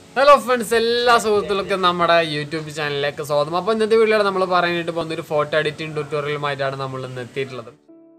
hello friends എല്ലാ സുഹൃത്തുക്കൾക്കും നമ്മുടെ യൂട്യൂബ് ചാനലിലേക്ക് സ്വാഗതം അപ്പോൾ ഇന്നത്തെ വീഡിയോയിൽ നമ്മൾ പറയാനായിട്ട് പോകുന്ന ഒരു ഫോട്ടോ എഡിറ്റിംഗ് ട്യൂട്ടോറിയലുമായിട്ടാണ് നമ്മൾ ഇന്ന് എത്തിയിട്ടുള്ളത്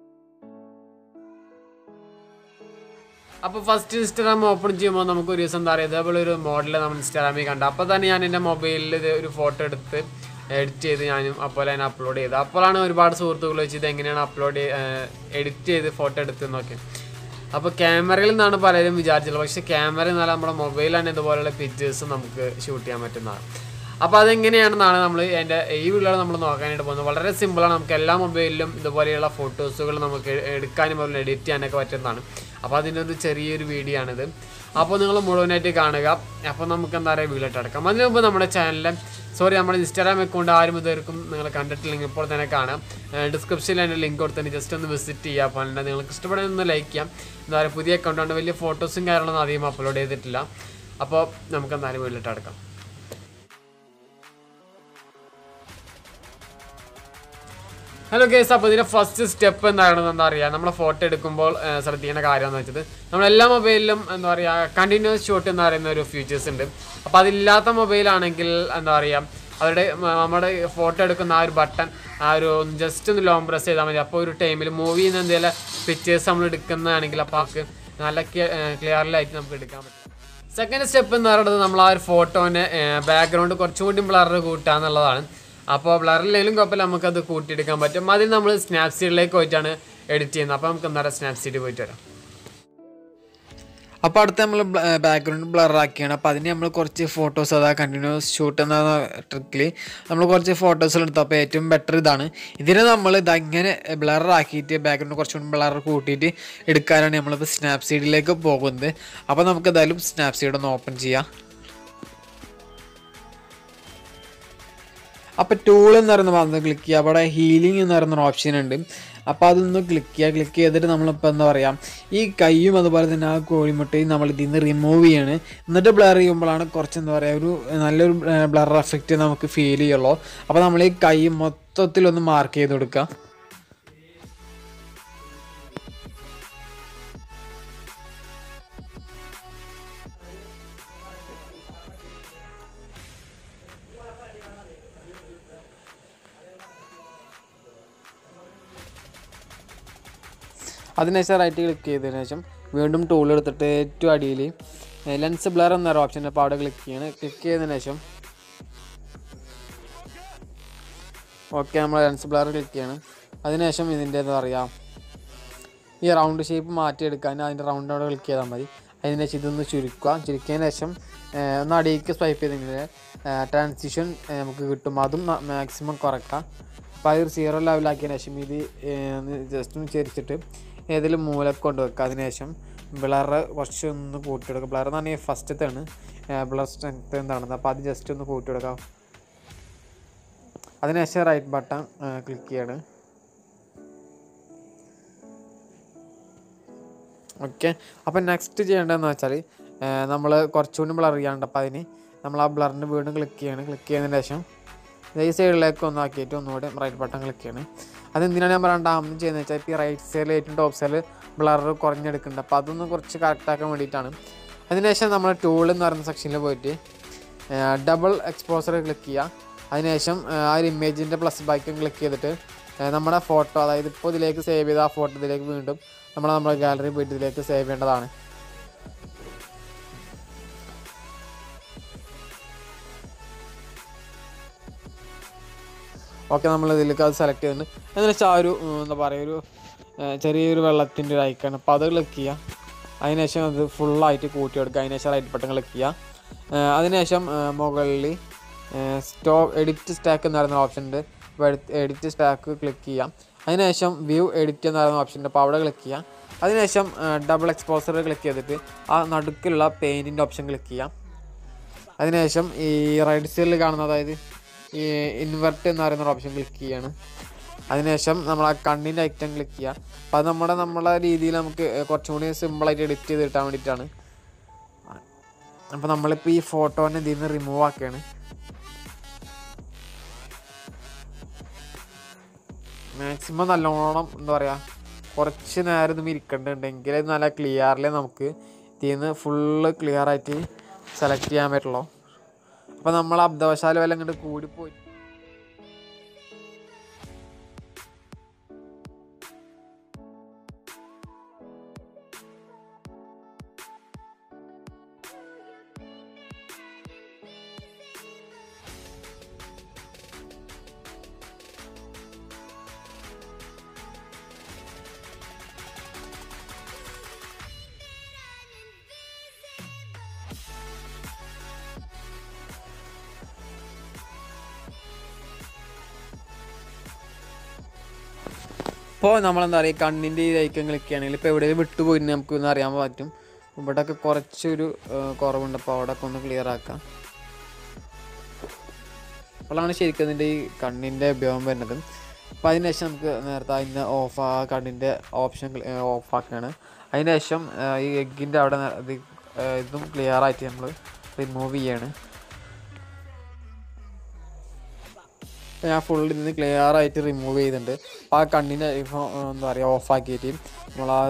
അപ്പോൾ ഫസ്റ്റ് ഇൻസ്റ്റാഗ്രാം ഓപ്പൺ ചെയ്യുമ്പോൾ നമുക്ക് ഒരു ദിവസം എന്താ പറയുക ഇതേപോലെ ഒരു മോഡൽ നമ്മൾ ഇൻസ്റ്റാഗ്രാമിൽ കണ്ടു അപ്പോൾ തന്നെ ഞാൻ എൻ്റെ മൊബൈലിൽ ഇത് ഒരു ഫോട്ടോ എടുത്ത് എഡിറ്റ് ചെയ്ത് ഞാനും അപ്പോൾ ഞാൻ അപ്ലോഡ് ചെയ്തു അപ്പോഴാണ് ഒരുപാട് സുഹൃത്തുക്കൾ വെച്ച് ഇത് എങ്ങനെയാണ് അപ്ലോഡ് എഡിറ്റ് ചെയ്ത് ഫോട്ടോ എടുത്തെന്നൊക്കെ അപ്പോൾ ക്യാമറയിൽ നിന്നാണ് പലരും വിചാരിച്ചുള്ളത് പക്ഷേ ക്യാമറ എന്നാൽ നമ്മുടെ മൊബൈലാണ് ഇതുപോലുള്ള പിക്ചേഴ്സ് നമുക്ക് ഷൂട്ട് ചെയ്യാൻ പറ്റുന്നതാണ് അപ്പോൾ അതെങ്ങനെയാണെന്നാണ് നമ്മൾ എൻ്റെ ഈ വീഡിയോയിൽ നമ്മൾ നോക്കാനായിട്ട് പോകുന്നത് വളരെ സിമ്പിളാണ് നമുക്ക് എല്ലാ മൊബൈലിലും ഇതുപോലെയുള്ള ഫോട്ടോസുകൾ നമുക്ക് എടുക്കാനും അതുപോലെ എഡിറ്റ് ചെയ്യാനൊക്കെ പറ്റുന്നതാണ് അപ്പോൾ അതിൻ്റെ ഒരു ചെറിയൊരു വീഡിയോ ആണിത് അപ്പോൾ നിങ്ങൾ മുഴുവനായിട്ട് കാണുക അപ്പോൾ നമുക്ക് എന്താ പറയുക വീഡിയോ അടക്കാം അതിന് മുമ്പ് നമ്മുടെ ചാനലിൽ സോറി നമ്മുടെ ഇൻസ്റ്റാഗ്രാം അക്കൗണ്ട് ആരും ഇതുവരെക്കും നിങ്ങൾ കണ്ടിട്ടില്ലെങ്കിൽ ഇപ്പോൾ തന്നെ കാണാം ഡിസ്ക്രിപ്ഷനിൽ എൻ്റെ ലിങ്ക് കൊടുത്തതിന് ജസ്റ്റ് ഒന്ന് വിസിറ്റ് ചെയ്യുക അപ്പോൾ അതിൻ്റെ നിങ്ങൾക്ക് ഇഷ്ടപ്പെടുന്ന ഒന്ന് ലൈക്ക് ചെയ്യാം എന്താ പറയുക പുതിയ അക്കൗണ്ടാണ് വലിയ ഫോട്ടോസും കാര്യങ്ങളൊന്നും അധികം അപ്ലോഡ് ചെയ്തിട്ടില്ല അപ്പോൾ നമുക്ക് എന്തായാലും വീട്ടിലിട്ട് അടക്കാം ഹലോ കേസ് അപ്പോൾ ഇതിൻ്റെ ഫസ്റ്റ് സ്റ്റെപ്പ് എന്താണെന്ന് എന്താ പറയുക നമ്മൾ ഫോട്ടോ എടുക്കുമ്പോൾ ഏഹ്, ശ്രദ്ധിക്കേണ്ട കാര്യം എന്ന് വെച്ചത് നമ്മളെല്ലാ മൊബൈലിലും എന്താ പറയുക കണ്ടിന്യൂസ് ഷോട്ട് എന്ന് പറയുന്ന ഒരു ഫീച്ചേഴ്സ് ഉണ്ട് അപ്പോൾ അതില്ലാത്ത മൊബൈലാണെങ്കിൽ എന്താ പറയുക അവരുടെ മ- നമ്മുടെ ഫോട്ടോ എടുക്കുന്ന ആ ഒരു ബട്ടൺ ആ ഒരു ജസ്റ്റ് ഒന്ന് ലോങ് പ്രസ് ചെയ്താൽ മതി അപ്പോൾ ഒരു ടൈമിൽ മൂവിയിൽ നിന്ന് എന്തെങ്കിലും പിക്ചേഴ്സ് നമ്മൾ എടുക്കുന്നതാണെങ്കിൽ അപ്പോൾ നമുക്ക് നല്ല ക്ലിയറിലായിട്ട് നമുക്ക് എടുക്കാൻ പറ്റും സെക്കൻഡ് സ്റ്റെപ്പ് എന്ന് പറയുന്നത് നമ്മൾ ആ ഒരു ഫോട്ടോനെ ബാക്ക്ഗ്രൗണ്ട് കുറച്ചുകൂടി ബ്ലർ കൂട്ടുക എന്നുള്ളതാണ് അപ്പോൾ ബ്ലറില്ലെങ്കിലും കുഴപ്പമില്ല നമുക്കത് കൂട്ടിയെടുക്കാൻ പറ്റും അതിൽ നമ്മൾ സ്നാപ്സീഡിലേക്ക് പോയിട്ടാണ് എഡിറ്റ് ചെയ്യുന്നത് അപ്പോൾ നമുക്ക് എന്താ സ്നാപ്സീഡ് പോയിട്ട് വരാം അപ്പോൾ അടുത്ത് നമ്മൾ ബാക്ക്ഗ്രൗണ്ട് ബ്ലർ ആക്കിയാണ് അപ്പോൾ അതിന് നമ്മൾ കുറച്ച് ഫോട്ടോസ് അതാ കണ്ടിന്യൂസ് ഷൂട്ട് എന്ന ട്രിക്കിൽ നമ്മൾ കുറച്ച് ഫോട്ടോസ് എടുത്തു അപ്പോൾ ഏറ്റവും ബെറ്റർ ഇതാണ് ഇതിനെ നമ്മൾ ഇത് അങ്ങനെ ബ്ലർ ആക്കിയിട്ട് ബാക്ക്ഗ്രൗണ്ട് കുറച്ചുകൂടി ബ്ലർ കൂട്ടിയിട്ട് എടുക്കാനാണ് നമ്മളിപ്പോൾ സ്നാപ്സീഡിലേക്ക് പോകുന്നത് അപ്പോൾ നമുക്ക് എന്തായാലും സ്നാപ്സീഡ് ഒന്ന് ഓപ്പൺ ചെയ്യാം അപ്പോൾ ടൂൾ എന്ന് പറയുന്ന ഭാഗത്ത് ക്ലിക്ക് ചെയ്യുക അവിടെ ഹീലിംഗ് എന്ന് പറയുന്ന ഓപ്ഷൻ ഉണ്ട് അപ്പോൾ അതൊന്ന് ക്ലിക്ക് ചെയ്യുക ക്ലിക്ക് ചെയ്തിട്ട് നമ്മളിപ്പോൾ എന്താ പറയുക ഈ കൈയും അതുപോലെ തന്നെ ആ കോഴിമുട്ടയും നമ്മൾ ഇതിൽ നിന്ന് റിമൂവ് ചെയ്യാണ് എന്നിട്ട് ബ്ലർ ചെയ്യുമ്പോഴാണ് കുറച്ച് എന്താ പറയുക ഒരു നല്ലൊരു ബ്ലർ എഫക്റ്റ് നമുക്ക് ഫീൽ ചെയ്യുള്ളൂ അപ്പോൾ നമ്മൾ ഈ കൈ മൊത്തത്തിലൊന്ന് മാർക്ക് ചെയ്ത് കൊടുക്കുക അതിനുശേഷം റൈറ്റ് ക്ലിക്ക് ചെയ്തതിന് ശേഷം വീണ്ടും ടൂൾ എടുത്തിട്ട് ഏറ്റവും അടിയിൽ ലെൻസ് ബ്ലർ എന്നൊരു ഓപ്ഷൻ അപ്പോൾ അവിടെ ക്ലിക്ക് ചെയ്യണം ക്ലിക്ക് ചെയ്തതിന് ശേഷം ഓക്കെ നമ്മൾ ലെൻസ് ബ്ലർ ക്ലിക്ക് ചെയ്യണം അതിനുശേഷം ഇതിൻ്റെ എന്താ പറയുക ഈ റൗണ്ട് ഷേപ്പ് മാറ്റിയെടുക്കാൻ അതിൻ്റെ റൗണ്ട് അവിടെ ക്ലിക്ക് ചെയ്താൽ മതി അതിന് ശേഷം ഇതൊന്ന് ചുരുക്കുക ചുരുക്കിയതിന് ശേഷം ഏഹ്, ഒന്ന് അടിയിലേക്ക് സ്വൈപ്പ് ചെയ്തെങ്കിൽ ട്രാൻസിഷൻ നമുക്ക് കിട്ടും അതും മാക്സിമം കുറക്കാം അപ്പോൾ അത് ഒരു സീറോ ലെവലാക്കിയതിന് ശേഷം ഇത് ജസ്റ്റ് ഒന്ന് ചെരിച്ചിട്ട് ഏതെങ്കിലും മൂലക്ക് കൊണ്ട് വെക്കുക അതിന് ശേഷം ബ്ലറ് കുറച്ച് ഒന്ന് കൂട്ടിയെടുക്കുക ബ്ലർ എന്ന് പറഞ്ഞാൽ ഫസ്റ്റത്താണ് ബ്ലർ സ്ട്രെങ്ത് എന്താണെന്ന് അപ്പോൾ അത് ജസ്റ്റ് ഒന്ന് കൂട്ടിയെടുക്കാം അതിനുശേഷം റൈറ്റ് ബട്ടൺ ക്ലിക്ക് ചെയ്യാണ് ഓക്കെ അപ്പം നെക്സ്റ്റ് ചെയ്യേണ്ടതെന്ന് വെച്ചാൽ നമ്മൾ കുറച്ചുകൂടി ബ്ലർ ചെയ്യാണ്ട് അപ്പോൾ അതിന് നമ്മൾ ആ ബ്ലറിന് വീണ്ടും ക്ലിക്ക് ചെയ്യണം ക്ലിക്ക് ചെയ്തതിന് ശേഷം ദേ ഈ സൈഡിലേക്ക് ഒന്ന് ആക്കിയിട്ട് ഒന്നുകൂടി റൈറ്റ് ബട്ടൺ ക്ലിക്ക് ചെയ്യണം അതെന്തിനാണ് ഞാൻ രണ്ടാമത് ചെയ്യുന്നത് വെച്ചാൽ ഇപ്പോൾ ഈ റൈറ്റ് സൈഡിൽ ഏറ്റവും ടോപ്പ് സൈഡിൽ ബ്ലർ കുറഞ്ഞെടുക്കുന്നുണ്ട് അപ്പോൾ അതൊന്ന് കുറച്ച് കറക്റ്റാക്കാൻ വേണ്ടിയിട്ടാണ് അതിനുശേഷം നമ്മൾ ടൂൾ എന്ന് പറയുന്ന സെക്ഷനിൽ പോയിട്ട് ഡബിൾ എക്സ്പോസർ ക്ലിക്ക് ചെയ്യുക അതിനുശേഷം ആ, ആ ഒരു ഇമേജിൻ്റെ പ്ലസ് ബൈക്കൺ ക്ലിക്ക് ചെയ്തിട്ട് ആ, നമ്മുടെ ഫോട്ടോ അതായത് ഇപ്പോൾ ഇതിലേക്ക് സേവ് ചെയ്ത ആ ഫോട്ടോ ഇതിലേക്ക് വീണ്ടും നമ്മൾ നമ്മുടെ ഗാലറി പോയിട്ട് ഇതിലേക്ക് സേവ് ചെയ്യേണ്ടതാണ് ഓക്കെ നമ്മൾ ഇതിലേക്ക് അത് സെലക്ട് ചെയ്തിട്ടുണ്ട് എന്നിട്ട് വെച്ചാൽ ആ ഒരു ഉം, എന്താ പറയുക ഒരു ആ, ചെറിയൊരു വെള്ളത്തിൻ്റെ ഒരു ഐക്കാണ് അപ്പോൾ അത് ക്ലിക്ക് ചെയ്യുക അതിനുശേഷം അത് ഫുള്ളായിട്ട് കൂട്ടിയെടുക്കുക അതിനുശേഷം റൈറ്റ് ബട്ടൺ ക്ലിക്ക് ചെയ്യുക ആ, അതിനുശേഷം ആ, മുകളിൽ സ്റ്റോ എഡിറ്റ് സ്റ്റാക്ക് എന്ന് പറയുന്ന ഓപ്ഷൻ ഉണ്ട് അപ്പോൾ എഡിറ്റ് സ്റ്റാക്ക് ക്ലിക്ക് ചെയ്യാം അതിനുശേഷം വ്യൂ എഡിറ്റ് എന്ന് പറയുന്ന ഓപ്ഷൻ ഉണ്ട് അപ്പോൾ അവിടെ ക്ലിക്ക് ചെയ്യാം അതിനുശേഷം ഡബിൾ എക്സ്പോസർ ക്ലിക്ക് ചെയ്തിട്ട് ആ നടുക്കിലുള്ള പെയിൻറ്റിൻ്റെ ഓപ്ഷൻ ക്ലിക്ക് ചെയ്യാം അതിനുശേഷം ഈ റൈറ്റ് സൈഡിൽ കാണുന്ന അതായത് ഈ ഇൻവെർട്ട് എന്ന് പറയുന്ന ഓപ്ഷൻ ക്ലിക്ക് ചെയ്യാണ് അതിനുശേഷം നമ്മൾ ആ കണ്ണിൻ്റെ ഐറ്റം ക്ലിക്ക് ചെയ്യുക അപ്പോൾ അത് നമ്മുടെ നമ്മളെ രീതിയിൽ നമുക്ക് കുറച്ചും കൂടി സിമ്പിളായിട്ട് എഡിറ്റ് ചെയ്ത് കിട്ടാൻ വേണ്ടിയിട്ടാണ് അപ്പോൾ നമ്മളിപ്പോൾ ഈ ഫോട്ടോനെ ഇതിൽ നിന്ന് റിമൂവ് ആക്കുകയാണ് മാക്സിമം നല്ലോണം എന്താ പറയുക കുറച്ച് നേരം ഇതും ഇരിക്കേണ്ടതുണ്ടെങ്കിൽ നല്ല ക്ലിയറിൽ നമുക്ക് ഇതിൽ നിന്ന് ഫുള്ള് ക്ലിയർ ആയിട്ട് സെലക്ട് ചെയ്യാൻ പറ്റുള്ളൂ അപ്പോൾ നമ്മൾ അബ്ദവശാല വല്ല ഇങ്ങോട്ട് കൂടിപ്പോയി ഇപ്പോൾ നമ്മളെന്താ പറയുക കണ്ണിൻ്റെ ഈ ഐക്കം ക്ലിക്ക് ചെയ്യുകയാണെങ്കിൽ ഇപ്പോൾ എവിടെയും വിട്ടുപോയിട്ട് നമുക്ക് ഒന്ന് അറിയാൻ പറ്റും ഇവിടെയൊക്കെ കുറച്ചൊരു ആ, കുറവുണ്ട് അപ്പോൾ അവിടെയൊക്കെ ഒന്ന് ക്ലിയർ ആക്കാം അപ്പോഴാണ് ശരിക്കും ഇതിൻ്റെ ഈ കണ്ണിൻ്റെ ഉപയോഗം വരുന്നത് അപ്പോൾ അതിന് ശേഷം നമുക്ക് നേരത്തെ അതിൻ്റെ ഓഫ് ആ കണ്ണിൻ്റെ ഓപ്ഷൻ ഓഫ് ആക്കുകയാണ് അതിന് ശേഷം ആ, ഈ എഗ്ഗിൻ്റെ അവിടെ ന- ഇത് ആ, ഇതും ക്ലിയർ ആയിട്ട് നമ്മൾ റിമൂവ് ചെയ്യാണ് ഞാൻ ഫുൾ ഇതിന് ക്ലിയർ ആയിട്ട് റിമൂവ് ചെയ്തിട്ടുണ്ട് അപ്പോൾ ആ കണ്ണിനെ ഇപ്പോൾ എന്താ പറയുക ഓഫാക്കിയിട്ട് നമ്മൾ ആ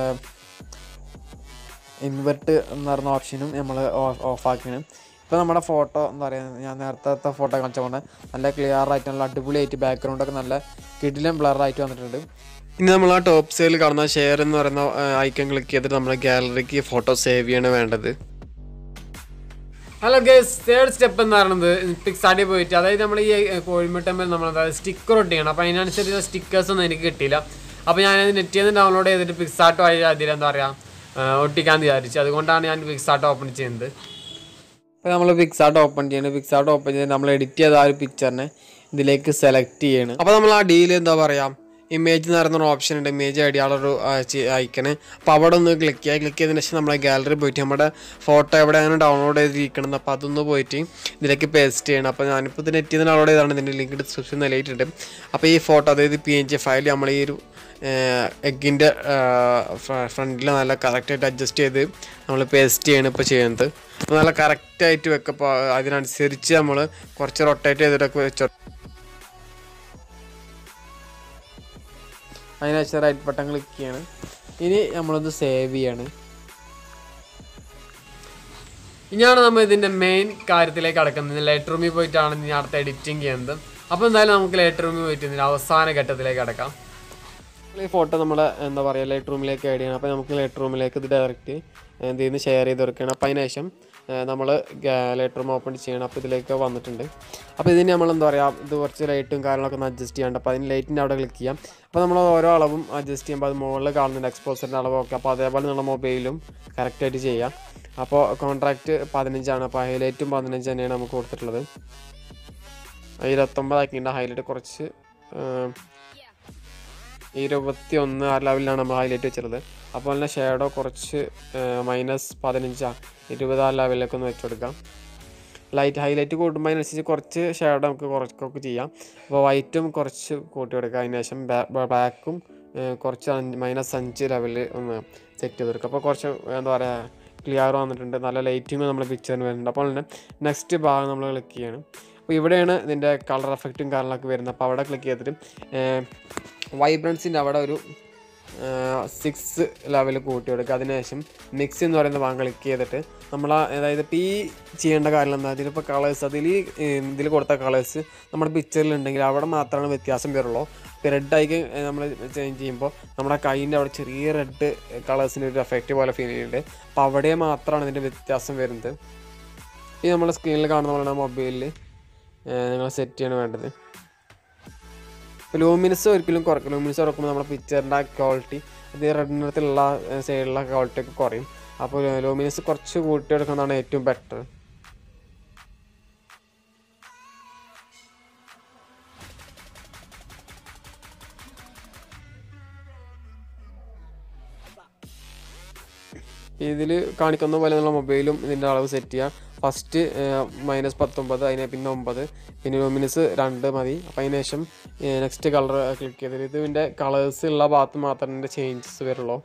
ഇൻവെർട്ട് എന്ന് പറഞ്ഞ ഓപ്ഷനും നമ്മൾ ഓഫാക്കണം ഇപ്പോൾ നമ്മുടെ ഫോട്ടോ എന്താ പറയുക ഞാൻ നേരത്തെ ഫോട്ടോ കാണിച്ച പോലെ നല്ല ക്ലിയർ ആയിട്ട് നല്ല അടിപൊളിയായിട്ട് ബാക്ക്ഗ്രൗണ്ടൊക്കെ നല്ല കിടിലം ബ്ലറായിട്ട് വന്നിട്ടുണ്ട് ഇനി നമ്മൾ ആ ടോപ്പ് സൈഡിൽ കാണുന്ന ഷെയർ എന്ന് പറയുന്ന ഐക്കൺ ക്ലിക്ക് ചെയ്തിട്ട് നമ്മുടെ ഗാലറിക്ക് ഫോട്ടോ സേവ് ചെയ്യാണ് വേണ്ടത് ഹലോ ഗേസ് തേർഡ് സ്റ്റെപ്പ് എന്ന് പറയുന്നത് പിക്സാഡിൽ പോയിട്ട് അതായത് നമ്മൾ ഈ കോഴിമുട്ടമ്മൽ നമ്മൾ അതായത് സ്റ്റിക്കർ ഒട്ടിക്കണം അപ്പോൾ അതിനനുസരിച്ച് സ്റ്റിക്കേഴ്സ് ഒന്നും എനിക്ക് കിട്ടിയില്ല അപ്പോൾ ഞാനത് നെറ്റിൽ നിന്ന് ഡൗൺലോഡ് ചെയ്തിട്ട് പിക്സാർട്ട് വഴി അതിൽ എന്താ പറയുക ഒട്ടിക്കാൻ വിചാരിച്ചു അതുകൊണ്ടാണ് ഞാൻ പിക്സാർട്ട് ഓപ്പൺ ചെയ്യുന്നത് ഇപ്പോൾ നമ്മൾ പിക്സാർട്ട് ഓപ്പൺ ചെയ്യണം പിക്സാർട്ട് ഓപ്പൺ ചെയ്ത് നമ്മൾ എഡിറ്റ് ചെയ്ത ആ ഒരു പിക്ചറിനെ ഇതിലേക്ക് സെലക്ട് ചെയ്യണം അപ്പോൾ നമ്മൾ ആ ഡീൽ എന്താ പറയുക ഇമേജ് എന്ന് പറയുന്ന ഒരു ഓപ്ഷൻ ഉണ്ട് ഇമേജ് അടിയാളൊരു ഐക്കണ് അപ്പോൾ അവിടെ ഒന്ന് ക്ലിക്ക് ചെയ്യുക ക്ലിക്ക് ചെയ്തതിന് ശേഷം നമ്മളെ ഗാലറി പോയിട്ട് നമ്മുടെ ഫോട്ടോ എവിടെയാണ് ഡൗൺലോഡ് ചെയ്തിരിക്കണം അപ്പോൾ അതൊന്ന് പോയിട്ട് ഇതിലേക്ക് പേസ്റ്റ് ചെയ്യണം അപ്പോൾ ഞാനിപ്പോൾ ഇത് നെറ്റിൽ നിന്ന് ഡൗൺലോഡ് ചെയ്താണ് ഇതിൻ്റെ ലിങ്ക് ഡിസ്ക്രിപ്ഷൻ നൽകിയിട്ടുണ്ട് അപ്പോൾ ഈ ഫോട്ടോ അതായത് പി എൻ ജി ഫയൽ നമ്മൾ ഈ ഒരു എഗ്ഗിൻ്റെ ഫ്രണ്ടിൽ നല്ല കറക്റ്റായിട്ട് അഡ്ജസ്റ്റ് ചെയ്ത് നമ്മൾ പേസ്റ്റ് ചെയ്യണം ഇപ്പോൾ ചെയ്യുന്നത് അപ്പോൾ നല്ല കറക്റ്റായിട്ട് വെക്കപ്പോൾ അതിനനുസരിച്ച് നമ്മൾ കുറച്ച് റൊട്ടേറ്റ് ചെയ്തിട്ടൊക്കെ വെച്ചോ അതിനനുസരിച്ച് റൈറ്റ് ബട്ടൺ ക്ലിക്ക് ചെയ്യണം ഇനി നമ്മളൊന്ന് സേവ് ചെയ്യാണ് ഇനിയാണ് നമ്മൾ ഇതിന്റെ മെയിൻ കാര്യത്തിലേക്ക് കടക്കുന്നത് ലൈറ്റ് റൂമിൽ പോയിട്ടാണ് ഇനി അടുത്ത എഡിറ്റിംഗ് ചെയ്യുന്നത് അപ്പോൾ എന്തായാലും നമുക്ക് ലൈറ്റ് റൂമിൽ പോയിട്ട് ഇതിന്റെ അവസാന ഘട്ടത്തിലേക്ക് കടക്കാം ഈ ഫോട്ടോ നമ്മൾ എന്താ പറയുക ലൈറ്റ് റൂമിലേക്ക് ആഡ് ചെയ്യണം അപ്പോൾ നമുക്ക് ലൈറ്റ് റൂമിലേക്ക് ഇത് ഡയറക്റ്റ് എന്ത് ചെയ്യുന്നു ഷെയർ ചെയ്ത് കൊടുക്കണം അപ്പോൾ അതിന് ശേഷം നമ്മൾ ലൈറ്റ് റൂം ഓപ്പൺ ചെയ്യണം അപ്പോൾ ഇതിലേക്ക് വന്നിട്ടുണ്ട് അപ്പോൾ ഇതിന് നമ്മൾ എന്താ പറയുക ഇത് കുറച്ച് ലൈറ്റും കാര്യങ്ങളൊക്കെ ഒന്ന് അഡ്ജസ്റ്റ് ചെയ്യാണ്ട് അപ്പോൾ അതിന് ലൈറ്റിൻ്റെ അവിടെ ക്ലിക്ക് ചെയ്യാം അപ്പോൾ നമ്മൾ ഓരോ അളവും അഡ്ജസ്റ്റ് ചെയ്യുമ്പോൾ അത് മുകളിൽ കാണുന്നുണ്ട് എക്സ്പോസറിൻ്റെ അളവൊക്കെ അപ്പോൾ അതേപോലെ നമ്മുടെ മൊബൈലും കറക്റ്റായിട്ട് ചെയ്യാം അപ്പോൾ കോൺട്രാക്റ്റ് പതിനഞ്ചാണ് അപ്പോൾ ഹൈലൈറ്റും പതിനഞ്ച് തന്നെയാണ് നമുക്ക് കൊടുത്തിട്ടുള്ളത് ഇരുപത്തൊമ്പതാക്കിയിട്ട് ഹൈലൈറ്റ് കുറച്ച് ആ, ഇരുപത്തി ഒന്ന് ആ ലെവലിലാണ് നമ്മൾ ഹൈലൈറ്റ് വെച്ചിട്ടുള്ളത് അപ്പോൾ തന്നെ ഷേഡോ കുറച്ച് മൈനസ് പതിനഞ്ചാ ഇരുപത് ആ ലെവലിലേക്ക് ഒന്ന് വെച്ച് കൊടുക്കാം ലൈറ്റ് ഹൈലൈറ്റ് കൂട്ടുമ്പോൾ അതിനനുസരിച്ച് കുറച്ച് ഷേഡോ നമുക്ക് കുറച്ചൊക്കെ ചെയ്യാം അപ്പോൾ വൈറ്റും കുറച്ച് കൂട്ടി കൊടുക്കുക അതിന് ശേഷം ബ്ലാക്കും കുറച്ച് അഞ്ച് മൈനസ് അഞ്ച് ലെവലിൽ ഒന്ന് സെറ്റ് ചെയ്ത് കൊടുക്കുക അപ്പോൾ കുറച്ച് എന്താ പറയുക ക്ലിയർ വന്നിട്ടുണ്ട് നല്ല ലൈറ്റിങ് നമ്മുടെ പിക്ചറിന് വരുന്നുണ്ട് അപ്പോൾ തന്നെ നെക്സ്റ്റ് ഭാഗം നമ്മൾ ക്ലിക്ക് ചെയ്യണം അപ്പോൾ ഇവിടെയാണ് ഇതിൻ്റെ കളർ എഫക്റ്റും കാര്യങ്ങളൊക്കെ വരുന്നത് അപ്പോൾ അവിടെ ക്ലിക്ക് ചെയ്തിട്ട് വൈബ്രൻസിൻ്റെ അവിടെ ഒരു സിക്സ് ലെവൽ കൂട്ടി കൊടുക്കുക അതിനുശേഷം മിക്സ് എന്ന് പറയുന്ന ഭാഗം ക്ലിക്ക് ചെയ്തിട്ട് നമ്മൾ അതായത് ഇപ്പോൾ ഈ ചെയ്യേണ്ട കാര്യം എന്താ ഇതിലിപ്പോൾ കളേഴ്സ് അതിൽ ഇതിൽ കൊടുത്ത കളേഴ്സ് നമ്മുടെ പിക്ചറിൽ ഉണ്ടെങ്കിൽ അവിടെ മാത്രമാണ് വ്യത്യാസം വരുള്ളൂ ഇപ്പോൾ റെഡ് ആയി നമ്മൾ ചേഞ്ച് ചെയ്യുമ്പോൾ നമ്മുടെ കൈയിൻ്റെ അവിടെ ചെറിയ റെഡ് കളേഴ്സിൻ്റെ ഒരു എഫക്റ്റ് പോലെ ഫീൽ ചെയ്യുന്നുണ്ട് അപ്പോൾ അവിടെ മാത്രമാണ് ഇതിൻ്റെ വ്യത്യാസം വരുന്നത് ഈ നമ്മുടെ സ്ക്രീനിൽ കാണുന്ന പോലെയാണ് മൊബൈലിൽ നിങ്ങൾ സെറ്റ് ചെയ്യാണ് വേണ്ടത് ഇപ്പോൾ ലൂമിനസ് ഒരിക്കലും കുറയ്ക്കും ലൂമിനസ് കുറക്കുമ്പോൾ നമ്മുടെ പിക്ചറിൻ്റെ ക്വാളിറ്റി അത് റെഡ് നിറത്തിലുള്ള സൈഡിലുള്ള ക്വാളിറ്റി ഒക്കെ കുറയും അപ്പോൾ ലൂമിനസ് കുറച്ച് കൂട്ടിയെടുക്കുന്നതാണ് ഏറ്റവും ബെറ്റർ ഇതിൽ കാണിക്കുന്ന പോലെ നമ്മൾ മൊബൈലും ഇതിൻ്റെ അളവ് സെറ്റ് ചെയ്യുക ഫസ്റ്റ് മൈനസ് പത്തൊമ്പത് അതിനെ പിന്നെ ഒമ്പത് പിന്നെ ലൂമിനസ് രണ്ട് മതി അപ്പോൾ അതിന് ശേഷം നെക്സ്റ്റ് കളർ ക്ലിക്ക് ചെയ്തിട്ട് ഇതിൻ്റെ കളേഴ്സ് ഉള്ള ഭാഗത്ത് മാത്രമേ ഇതിൻ്റെ ചേഞ്ചസ് വരുള്ളൂ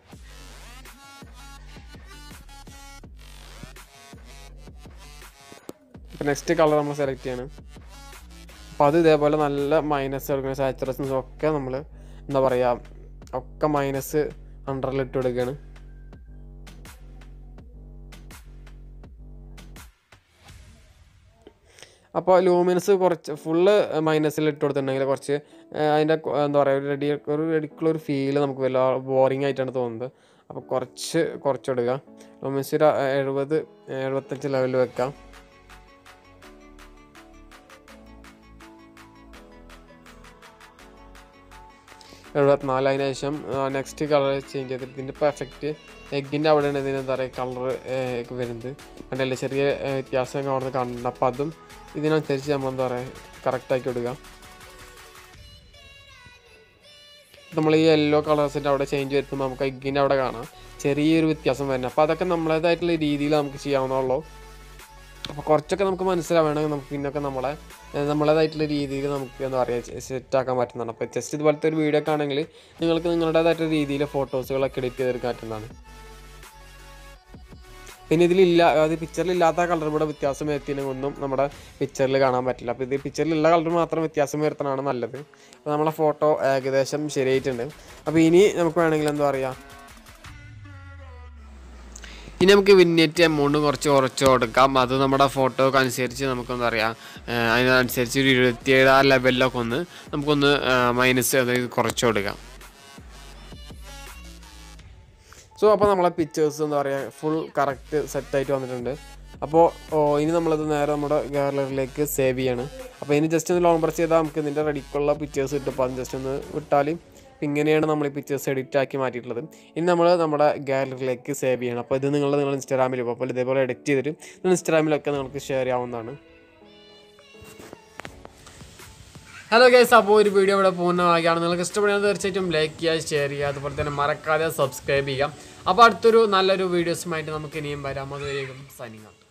ഇപ്പോൾ നെക്സ്റ്റ് കളർ നമ്മൾ സെലക്ട് ചെയ്യണം അപ്പോൾ അത് ഇതേപോലെ നല്ല മൈനസ് എടുക്കുന്ന സാച്ചുറേഷൻസ് ഒക്കെ നമ്മൾ എന്താ പറയുക ഒക്കെ മൈനസ് ഹൺഡ്രഡിൽ ഇട്ട് കൊടുക്കുകയാണ് അപ്പോൾ ലൂമിനസ് കുറച്ച് ഫുള്ള് മൈനസിൽ ഇട്ട് കൊടുത്തിട്ടുണ്ടെങ്കിൽ കുറച്ച് ഏഹ്, അതിൻ്റെ കൊ- എന്താ പറയുക ഒരു റെഡി ഒരു റെഡിക്കുള്ള ഒരു ഫീൽ നമുക്ക് വല്ല ബോറിംഗ് ആയിട്ടാണ് തോന്നുന്നത് അപ്പോൾ കുറച്ച് കുറച്ചെടുക്കുക ലൂമിനസ് ഒരു എഴുപത് എഴുപത്തഞ്ച് ലെവലിൽ വെക്കാം എഴുപത്തിനാല് അതിന് ശേഷം നെക്സ്റ്റ് കളർ ചേഞ്ച് ചെയ്തിട്ട് ഇതിൻ്റെ ഇപ്പോൾ എഫക്റ്റ് എഗ്ഗിൻ്റെ അവിടെയാണ് ഇതിന് എന്താ പറയുക കളർ വരുന്നത് കണ്ടല്ലേ ചെറിയ ഏഹ്, വ്യത്യാസം അവിടെ നിന്ന് കാണുന്നുണ്ട് അപ്പോൾ അതും ഇതിനനുസരിച്ച് നമ്മൾ എന്താ പറയുക കറക്റ്റാക്കി കൊടുക്കുക നമ്മൾ ഈ യെല്ലോ കളേഴ്സിൻ്റെ അവിടെ ചേഞ്ച് വരുത്തുമ്പോൾ നമുക്ക് എഗ്ഗിൻ്റെ അവിടെ കാണാം ചെറിയൊരു വ്യത്യാസം വരുന്നത് അപ്പോൾ അതൊക്കെ നമ്മളേതായിട്ടുള്ള രീതിയിൽ നമുക്ക് ചെയ്യാവുന്നുള്ളൂ അപ്പോൾ കുറച്ചൊക്കെ നമുക്ക് മനസ്സിലാവണമെങ്കിൽ നമുക്ക് പിന്നൊക്കെ നമ്മളെ ഏഹ് നമ്മളേതായിട്ടുള്ള രീതിയിൽ നമുക്ക് എന്താ പറയുക സെറ്റ് ആക്കാൻ പറ്റുന്നതാണ് അപ്പോൾ ജസ്റ്റ് ഇതുപോലത്തെ ഒരു വീഡിയോ ഒക്കെ ആണെങ്കിൽ നിങ്ങൾക്ക് നിങ്ങളുടേതായിട്ടുള്ള രീതിയിൽ ഫോട്ടോസുകളൊക്കെ എഡിറ്റ് ചെയ്തെടുക്കാൻ പറ്റുന്നതാണ് പിന്നെ ഇതിലില്ല അത് പിക്ചറിൽ ഇല്ലാത്ത കളർ ഇവിടെ വ്യത്യാസം വരുത്തിയെങ്കിൽ ഒന്നും നമ്മുടെ പിക്ചറിൽ കാണാൻ പറ്റില്ല അപ്പോൾ ഇത് പിക്ചറിലുള്ള കളർ മാത്രം വ്യത്യാസം വരുത്തണതാണ് നല്ലത് അപ്പോൾ നമ്മളെ ഫോട്ടോ ഏകദേശം ശരിയായിട്ടുണ്ട് അപ്പോൾ ഇനി നമുക്ക് വേണമെങ്കിൽ എന്താ പറയുക ഇനി നമുക്ക് വിന്നേറ്റ് എമൗണ്ട് കുറച്ച് കുറച്ച് കൊടുക്കാം അത് നമ്മുടെ ഫോട്ടോക്ക് അനുസരിച്ച് നമുക്കെന്താ പറയുക അതിനനുസരിച്ച് ഒരു ഇരുപത്തിയേഴ് ആ ലെവലിലൊക്കെ ഒന്ന് നമുക്കൊന്ന് മൈനസ് അതായത് കുറച്ച് കൊടുക്കാം സോ അപ്പോൾ നമ്മളെ പിക്ചേഴ്സ് എന്താ പറയുക ഫുൾ കറക്റ്റ് സെറ്റായിട്ട് വന്നിട്ടുണ്ട് അപ്പോൾ ഓ, ഇനി നമ്മളത് നേരെ നമ്മുടെ ഗാലറിയിലേക്ക് സേവ് ചെയ്യാണ് അപ്പോൾ ഇനി ജസ്റ്റ് ഒന്ന് ലോങ് പ്രസ് ചെയ്താൽ നമുക്ക് ഇതിൻ്റെ റെഡിക്കുള്ള പിക്ചേഴ്സ് കിട്ടും അപ്പോൾ അത് ജസ്റ്റ് ഒന്ന് വിട്ടാൽ ഇങ്ങനെയാണ് നമ്മൾ ഈ പിക്ചേഴ്സ് എഡിറ്റ് ആക്കി മാറ്റിയിട്ടുള്ളത് ഇനി നമ്മൾ നമ്മുടെ ഗാലറിയിലേക്ക് സേവ് ചെയ്യണം അപ്പോൾ ഇത് നിങ്ങൾ നിങ്ങൾ ഇൻസ്റ്റാഗ്രാമിൽ അപ്പോൾ ഇതേപോലെ എഡിറ്റ് ചെയ്തിട്ട് ഇൻസ്റ്റാഗ്രാമിലൊക്കെ നിങ്ങൾക്ക് ഷെയർ ചെയ്യാവുന്നതാണ് ഹലോ ഗൈസ് അപ്പോൾ ഒരു വീഡിയോ ഇവിടെ പൂർണ്ണമാക്കിയാണ് നിങ്ങൾക്ക് ഇഷ്ടപ്പെടുന്നത് തീർച്ചയായിട്ടും ലൈക്ക് ചെയ്യുക ഷെയർ ചെയ്യുക അതുപോലെ തന്നെ മറക്കാതെ സബ്സ്ക്രൈബ് ചെയ്യുക അപ്പോൾ അടുത്തൊരു നല്ലൊരു വീഡിയോസുമായിട്ട് നമുക്ക് ഇനിയും വരാം അതുവരെയും സൈനിങ്